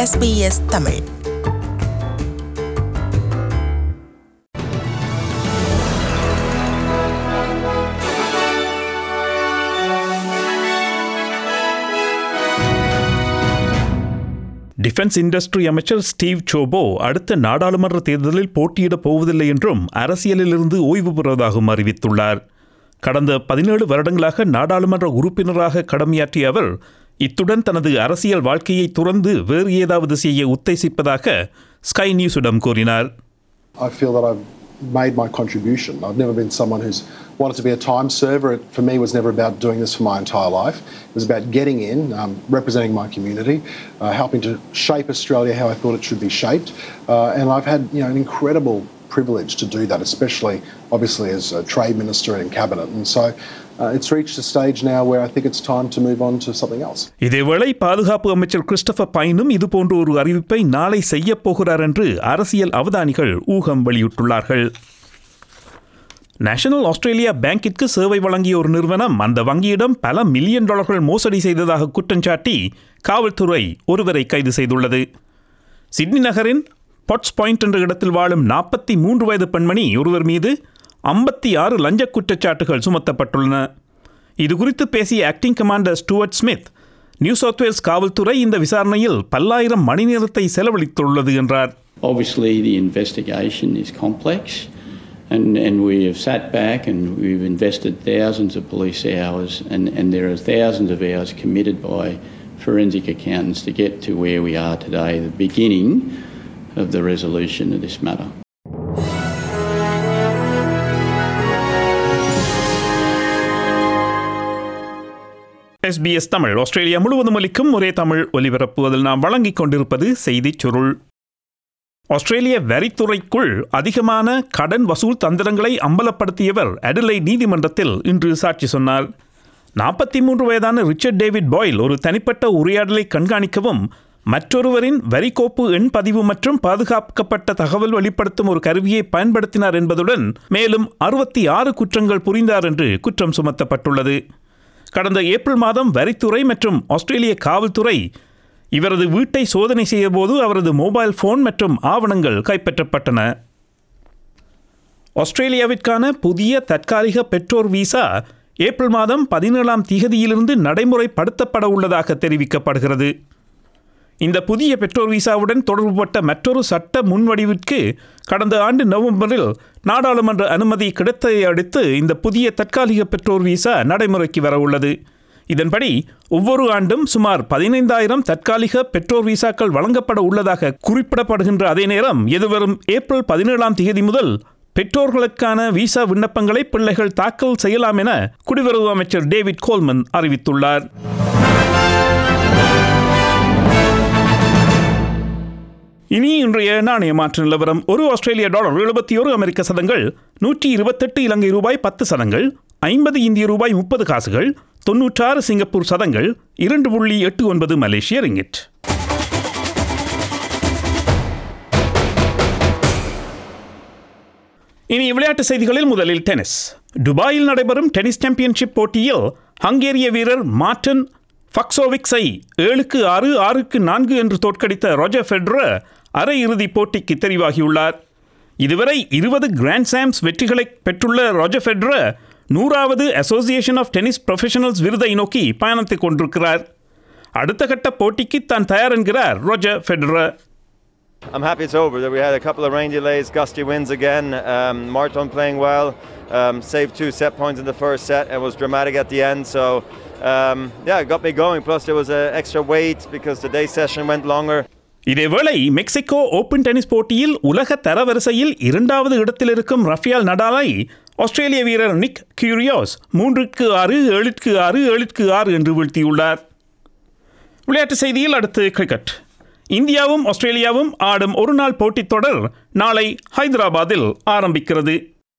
SBS Tamil defence industry அமைச்சர் Steve Ciobo அடுத்த நாடாளுமன்ற தேர்தலில் போட்டியிடப் போவதில்லை என்றும் அரசியலிலிருந்து ஓய்வு பெறுவதாகவும் அறிவித்துள்ளார் கடந்த பதினேழு வருடங்களாக நாடாளுமன்ற உறுப்பினராக கடமையாற்றிய அவர் இத்துடன் தனது அரசியல் வாழ்க்கையை துறந்து வேறு ஏதாவது செய்ய உத்தேசிப்பதாக ஸ்கை நியூஸிடம் கூறினார் I feel that I've made my contribution. I've never been someone who's wanted to be a time server. It, for me, was never about doing this for my entire life. It was about getting in, um, representing my community, uh, helping to shape Australia how I thought it should be shaped. Uh, and I've had you know, an incredible privilege to do that, especially obviously as a trade minister and in cabinet. And so uh, it's reached a stage now where I think it's time to move on to something else. இதேவேளை பாதுகாப்பு அமைச்சர் Christopher பைனும் இதுபோன்ற ஒரு அறிவிப்பை நாளை செய்யப் போகிறார் என்று அரசியல் அவதானிகள் ஊகம் வெளியிட்டுள்ளார்கள் நேஷனல் ஆஸ்திரேலியா பேங்கிற்கு சேவை வழங்கிய ஒரு நிறுவனம் அந்த வங்கியிடம் பல மில்லியன் டாலர்கள் மோசடி செய்ததாக குற்றஞ்சாட்டி காவல்துறை ஒருவரை கைது செய்துள்ளது சிட்னி நகரின் பொட்ஸ் பாயிண்ட் என்ற இடத்தில் வாழும் நாற்பத்தி மூன்று வயது பெண்மணி ஒருவர் மீது ஐம்பத்தி ஆறு லஞ்ச குற்றச்சாட்டுகள் சுமத்தப்பட்டுள்ளன இது குறித்து பேசிய acting commander Stuart Smith New South Wales காவல்துறை இந்த விசாரணையில் பல்லாயிரம் மணி நேரத்தை செலவழித்துள்ளது என்றார் Obviously, the investigation is complex, and, and we have sat back and we've invested thousands of police hours, and, and there are thousands of hours committed by forensic accountants to get to where we are today, the beginning of the resolution of this matter. SBS Tamil Australia முழுவதும் ஒலிக்கும் ஒரே தமிழ் ஒலிபரப்பு அதில் நாம் வழங்கிக் கொண்டிருப்பது செய்திச் சுருள் ஆஸ்திரேலிய வரித்துறைக்குள் அதிகமான கடன் வசூல் தந்திரங்களை அம்பலப்படுத்தியவர் அடிலை நீதிமன்றத்தில் இன்று சாட்சி சொன்னார் நாற்பத்தி மூன்று வயதான ரிச்சர்ட் டேவிட் பாயில் ஒரு தனிப்பட்ட உரையாடலை கண்காணிக்கவும் மற்றொருவரின் வரிகோப்பு எண் பதிவு மற்றும் பாதுகாக்கப்பட்ட தகவல் வெளிப்படுத்தும் ஒரு கருவியை பயன்படுத்தினார் என்பதுடன் மேலும் அறுபத்தி ஆறு குற்றங்கள் புரிந்தார் என்று குற்றம் சுமத்தப்பட்டுள்ளது கடந்த ஏப்ரல் மாதம் வரித்துறை மற்றும் ஆஸ்திரேலிய காவல்துறை இவரது வீட்டை சோதனை செய்தபோது அவரது மொபைல் போன் மற்றும் ஆவணங்கள் கைப்பற்றப்பட்டன ஆஸ்திரேலியாவிற்கான புதிய தற்காலிக பெற்றோர் விசா ஏப்ரல் மாதம் பதினேழாம் திகதியிலிருந்து நடைமுறைப்படுத்தப்பட உள்ளதாக தெரிவிக்கப்படுகிறது இந்த புதிய பெற்றோர் விசாவுடன் தொடர்புபட்ட மற்றொரு சட்ட முன்வடிவிற்கு கடந்த ஆண்டு நவம்பரில் நாடாளுமன்ற அனுமதி கிடைத்ததை அடுத்து இந்த புதிய தற்காலிக பெற்றோர் விசா நடைமுறைக்கு வர உள்ளது இதன்படி ஒவ்வொரு ஆண்டும் சுமார் பதினைந்தாயிரம் தற்காலிக பெற்றோர் விசாக்கள் வழங்கப்பட உள்ளதாக குறிப்பிடப்படுகின்ற அதே நேரம் எதிர்வரும் ஏப்ரல் பதினேழாம் தேதி முதல் பெற்றோர்களுக்கான விசா விண்ணப்பங்களை பிள்ளைகள் தாக்கல் செய்யலாம் என குடிவரவு அமைச்சர் டேவிட் கோல்மன் அறிவித்துள்ளார் இனி இன்றைய நாணய மாற்று நிலவரம் ஒரு ஆஸ்திரேலிய டாலர் எழுபத்தி ஒரு அமெரிக்க சதங்கள் நூற்றி இருபத்தெட்டு இலங்கை ரூபாய் பத்து சதங்கள் ஐம்பது இந்திய ரூபாய் முப்பது காசுகள் தொன்னூற்றாறு சிங்கப்பூர் சதங்கள் இரண்டு புள்ளி எட்டு ஒன்பது மலேசிய ரிங்கிட் இனி விளையாட்டு செய்திகளில் முதலில் டென்னிஸ் துபாயில் நடைபெறும் டென்னிஸ் சாம்பியன்ஷிப் போட்டியில் ஹங்கேரிய வீரர் மார்டன் ஃபக்சோவிக்ஸை ஏழுக்கு ஆறு ஆறுக்கு நான்கு என்று தோற்கடித்த ரோஜர் ஃபெட்ரர் அரையிறுதிப் போட்டிக்கு தெரிவாகியுள்ளார் இதுவரை இருபது கிராண்ட் சாம்ஸ் வெற்றிகளை பெற்றுள்ள ரோஜர் ஃபெட்ரர் நூறாவது அசோசியேஷன் ஆஃப் டென்னிஸ் ப்ரொஃபஷனல்ஸ் விருதை நோக்கி பயணத்தைக் கொண்டிருக்கிறார் அடுத்த கட்ட போட்டிக்கு தான் தயார் என்கிறார் Roger Federer I'm happy it's over. We had a couple of rain delays, gusty winds again. Um, Martin playing well, um, saved two set points in the first set and was dramatic at the end. So, um, yeah, it got me going. Plus, there was an extra weight because the day session went longer. இதேவேளை Mexico Open tennis போட்டியில் உலக தரவரிசையில் இரண்டாவது இடத்தில் இருக்கும் ரஃபியால் நடாலை ஆஸ்திரேலிய வீரர் நிக் கியூரியோஸ் மூன்றுக்கு ஆறு ஏழுக்கு ஆறு ஏழுக்கு ஆறு என்று வீழ்த்தியுள்ளார் விளையாட்டு செய்தியில் அடுத்து கிரிக்கெட் இந்தியாவும் ஆஸ்திரேலியாவும் ஆடும் ஒருநாள் போட்டித் தொடர் நாளை ஹைதராபாத்தில் ஆரம்பிக்கிறது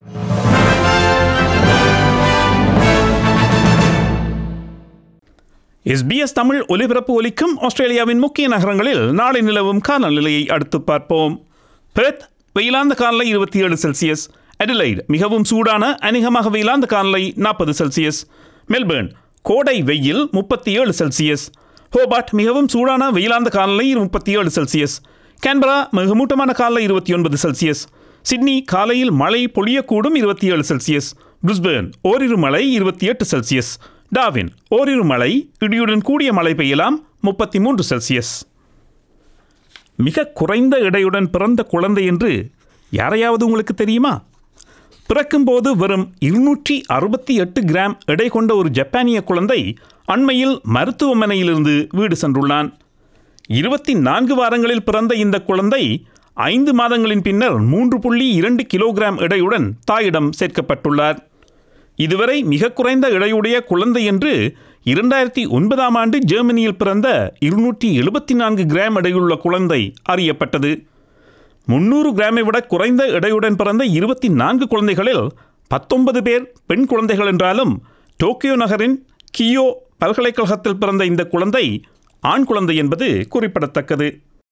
எஸ்பிஎஸ் தமிழ் ஒலிபரப்பு ஒலிக்கும் ஆஸ்திரேலியாவின் முக்கிய நகரங்களில் நாளை நிலவும் காலநிலையை அடுத்து பார்ப்போம் பெர்த் வெயிலாந்த காலநிலை இருபத்தி ஏழு செல்சியஸ் அடிலைட் மிகவும் சூடான அநேகமாக வெயிலாந்த காலநிலை நாற்பது செல்சியஸ் மெல்பேர்ன் கோடை வெயில் முப்பத்தி ஏழு செல்சியஸ் ஹோபார்ட் மிகவும் சூடான வெயிலாந்த காலநிலை முப்பத்தி ஏழு செல்சியஸ் கேன்பரா மிகமூட்டமான காலை இருபத்தி ஒன்பது செல்சியஸ் சிட்னி காலையில் மழை பொழியக்கூடும் இருபத்தி ஏழு செல்சியஸ் பிரிஸ்பேர்ன் ஓரிரு மழை இருபத்தி எட்டு செல்சியஸ் டாவின் ஓரிரு மழை இடியுடன் கூடிய மழை பெய்யலாம் முப்பத்தி மூன்று செல்சியஸ் மிக குறைந்த எடையுடன் பிறந்த குழந்தை என்று யாரையாவது உங்களுக்கு தெரியுமா பிறக்கும்போது வெறும் இருநூற்றி அறுபத்தி எட்டு கிராம் எடை கொண்ட ஒரு ஜப்பானிய குழந்தை அண்மையில் மருத்துவமனையிலிருந்து வீடு சென்றுள்ளான் இருபத்தி நான்கு வாரங்களில் பிறந்த இந்த குழந்தை ஐந்து மாதங்களின் பின்னர் மூன்று புள்ளி இரண்டு கிலோகிராம் எடையுடன் தாயிடம் சேர்க்கப்பட்டுள்ளார் இதுவரை மிக குறைந்த எடையுடைய குழந்தை என்று இரண்டாயிரத்தி ஒன்பதாம் ஆண்டு ஜெர்மனியில் பிறந்த இருநூற்றி எழுபத்தி நான்கு கிராம் எடையுள்ள குழந்தை அறியப்பட்டது முன்னூறு கிராமை விட குறைந்த எடையுடன் பிறந்த இருபத்தி நான்கு குழந்தைகளில் பத்தொன்பது பேர் பெண் குழந்தைகள் என்றாலும் டோக்கியோ நகரின் கியோ பல்கலைக்கழகத்தில் பிறந்த இந்த குழந்தை ஆண் குழந்தை என்பது குறிப்பிடத்தக்கது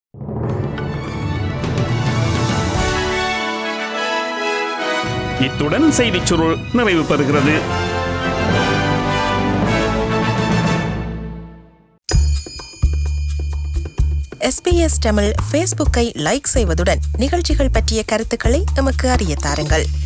இத்துடன் செய்திச் சுருள் நிறைவு பெறுகிறது எஸ்பிஎஸ் தமிழ் ஃபேஸ்புக்கை லைக் செய்வதுடன் நிகழ்ச்சிகள் பற்றிய கருத்துக்களை எமக்கு அறிய தாருங்கள்